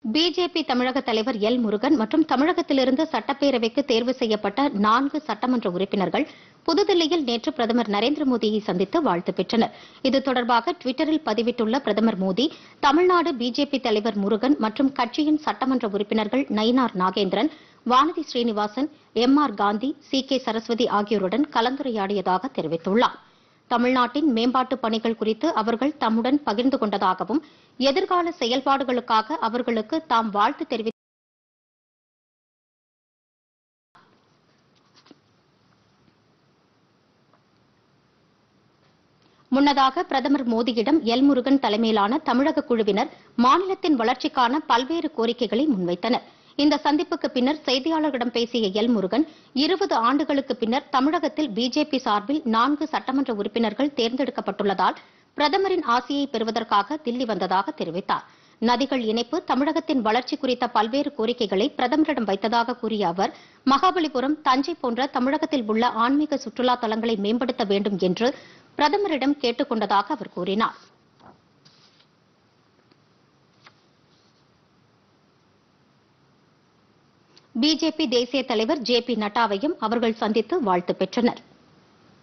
BJP தமிழக தலைவர் L Murugan மற்றும் தமிழகத்திலிருந்து சட்டப்பேரவைக்கு தேர்வு செய்யப்பட்ட நான்கு சட்டமன்ற உறுப்பினர்கள் புதுதில்லியில் நேற்று பிரதமர் நரேந்திர மோடியை சந்தித்து வாழ்த்து பெற்றனர் இது தொடர்பாக டுவிட்டரில் பதிவிட்டுள்ள பிரதமர் மோடி தமிழ்நாடு பிஜேபி தலைவர் முருகன் மற்றும் கட்சியின் சட்டமன்ற உறுப்பினர்கள் Nainar Nagendran Vanathi Srinivasan M R Gandhi C K Saraswathi ஆகியோருடன் கலந்துரையாடியதாக தெரிவித்துள்ளார் தமிழ்நாட்டின் மேம்பாட்டுப் பணிகள் குறித்து அவர்கள் தம்முடன் பகிர்ந்து கொண்டதாகவும் எதிர்கால செயல்பாடுகளுக்காக அவர்களுக்கு தாம் வாழ்த்து தெரிவித்து முன்னதாக பிரதமர் மோடியிடம் எல் முருகன் தலைமையிலான தமிழக குழுவினர் மாநிலத்தின் வளர்ச்சிக்கான பல்வேறு கோரிக்கைகளை முன்வைத்தனர் இந்த சந்திப்புக்கு பின்னர் செய்தியாளர்களிடம் பேசிய எல் முருகன் இருபது ஆண்டுகளுக்கு பின்னர் தமிழகத்தில் பிஜேபி சார்பில் நான்கு சட்டமன்ற உறுப்பினர்கள் தேர்ந்தெடுக்கப்பட்டுள்ளதால் பிரதமரின் ஆசையை பெறுவதற்காக தில்லி வந்ததாக தெரிவித்தார் நதிகள் இணைப்பு தமிழகத்தின் வளர்ச்சி குறித்த பல்வேறு கோரிக்கைகளை பிரதமரிடம் வைத்ததாக கூறிய அவர் மகாபலிபுரம் தஞ்சை போன்ற தமிழகத்தில் உள்ள ஆன்மீக சுற்றுலா தலங்களை மேம்படுத்த வேண்டும் என்று பிரதமரிடம் கேட்டுக் கொண்டதாக அவர் கூறினார் பிஜேபி தேசிய தலைவர் ஜே பி நட்டாவையும் அவர்கள் சந்தித்து வாழ்த்து பெற்றனர்